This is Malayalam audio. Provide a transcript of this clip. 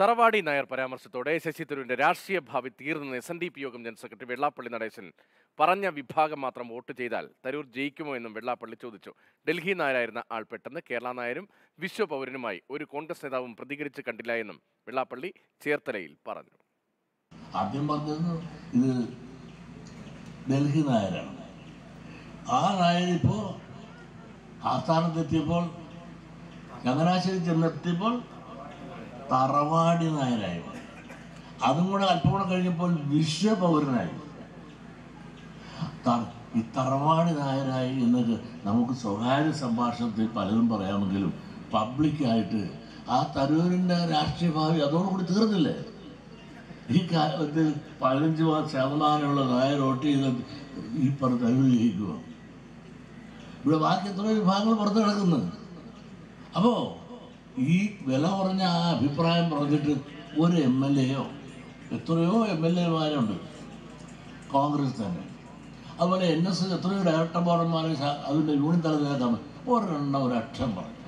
തറവാടി നായർ പരാമർശത്തോടെ ശശി തരൂരിന്റെ രാഷ്ട്രീയ ഭാവി തീർന്നെന്ന് എസ് എൻ ഡി പി യോഗം ജനറൽ സെക്രട്ടറി വെള്ളാപ്പള്ളി നടേശൻ പറഞ്ഞ വിഭാഗം മാത്രം വോട്ട് ചെയ്താൽ തരൂർ ജയിക്കുമോ എന്നും വെള്ളാപ്പള്ളി ചോദിച്ചു ഡൽഹി നായരായിരുന്ന ആൾ പെട്ടെന്ന് കേരള നായരും വിശ്വപൗരനുമായി ഒരു കോൺഗ്രസ് നേതാവും പ്രതികരിച്ച് കണ്ടില്ല എന്നും വെള്ളാപ്പള്ളി ചേർത്തലയിൽ പറഞ്ഞു ആദ്യം പറഞ്ഞത് ഇത് ഡൽഹി നായരാണ് ആ നായരിപ്പോ ആസ്ഥാനത്തെത്തിയപ്പോൾ ചങ്ങനാശ്ശേരി ചെന്നെത്തിയപ്പോൾ തറവാടി നായരായി അതും കൂടെ അല്പം കൂടെ കഴിഞ്ഞപ്പോൾ വിശ്വപൗരനായി ത- ഈ തറവാടി നായരായി എന്നൊക്കെ നമുക്ക് സ്വകാര്യ സംഭാഷണത്തിൽ പലതും പറയാമെങ്കിലും പബ്ലിക്കായിട്ട് ആ തരൂരിൻ്റെ രാഷ്ട്രീയ ഭാവി അതോടുകൂടി തീർന്നില്ലേ ഈ കാര്യത്തിൽ പതിനഞ്ച് ശതമാനമുള്ള നായർ വോട്ട് ചെയ്ത് ഈ പറഞ്ഞ തരൂർ ജയിക്കുക ഇവിടെ ബാക്കി എത്രയോ വിഭാഗങ്ങൾ പുറത്ത് കിടക്കുന്നത് അപ്പോൾ ഈ വില കുറഞ്ഞ ആ അഭിപ്രായം പറഞ്ഞിട്ട് ഒരു എം എൽ എയോ എത്രയോ എം എൽ എമാരുണ്ട് കോൺഗ്രസ് തന്നെ അതുപോലെ എൻ എസ് എത്രയോ ഡയറക്ടർ ബോർഡന്മാരെ അതിൻ്റെ യൂണിറ്റ് തലത്തിലേക്കാണ് ഒരെണ്ണം ഒരു അക്ഷരം പറഞ്ഞു